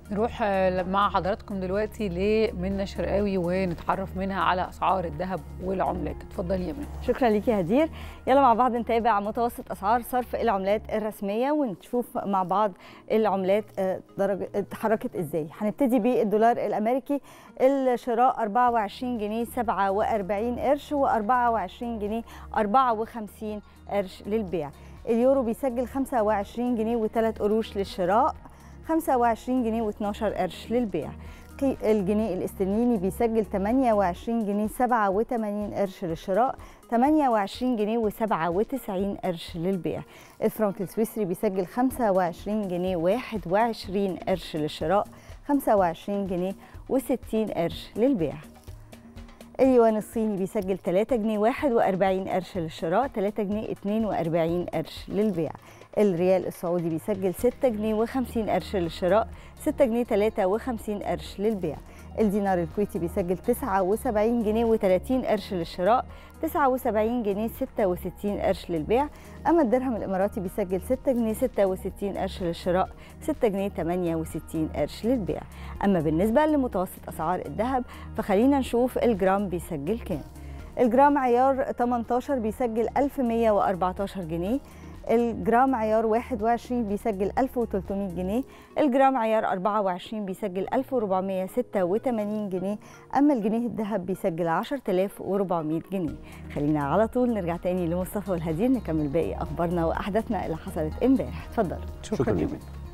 نروح آه، مع حضراتكم دلوقتي لمنى شرقاوي ونتعرف منها على اسعار الذهب والعملات اتفضلي يا منى شكرا ليكي يا هدير يلا مع بعض نتابع متوسط اسعار صرف العملات الرسميه ونشوف مع بعض العملات آه، درجه اتحركت ازاي هنبتدي بالدولار الامريكي الشراء 24 جنيه 47 قرش و24 جنيه 54 قرش للبيع اليورو بيسجل 25 جنيه و3 قروش للشراء 25 جنيه و12 قرش للبيع قي- الجنيه الاسترليني بيسجل 28 جنيه 87 قرش للشراء 28 جنيه و97 قرش للبيع الفرنك السويسري بيسجل 25 جنيه 21 قرش للشراء 25 جنيه و60 قرش للبيع اليوان الصيني بيسجل 3 جنيه 41 قرش للشراء 3 جنيه 42 قرش للبيع الريال السعودي بيسجل 6 جنيه و50 قرش للشراء 6 جنيه 53 قرش للبيع الدينار الكويتي بيسجل 79 جنيه و30 قرش للشراء 79 جنيه 66 قرش للبيع أما الدرهم الإماراتي بيسجل 6 جنيه 66 قرش للشراء 6 جنيه 68 قرش للبيع أما بالنسبة لمتوسط أسعار الذهب فخلينا نشوف الجرام بيسجل كام الجرام عيار 18 بيسجل 1114 جنيه الجرام عيار 21 بيسجل 1300 جنيه الجرام عيار 24 بيسجل 1486 جنيه أما الجنيه الذهب بيسجل 10400 جنيه خلينا على طول نرجع تاني لمصطفى والهدير نكمل باقي أخبارنا وأحداثنا اللي حصلت امبارح اتفضل شكرا شكراً يا ليك. منى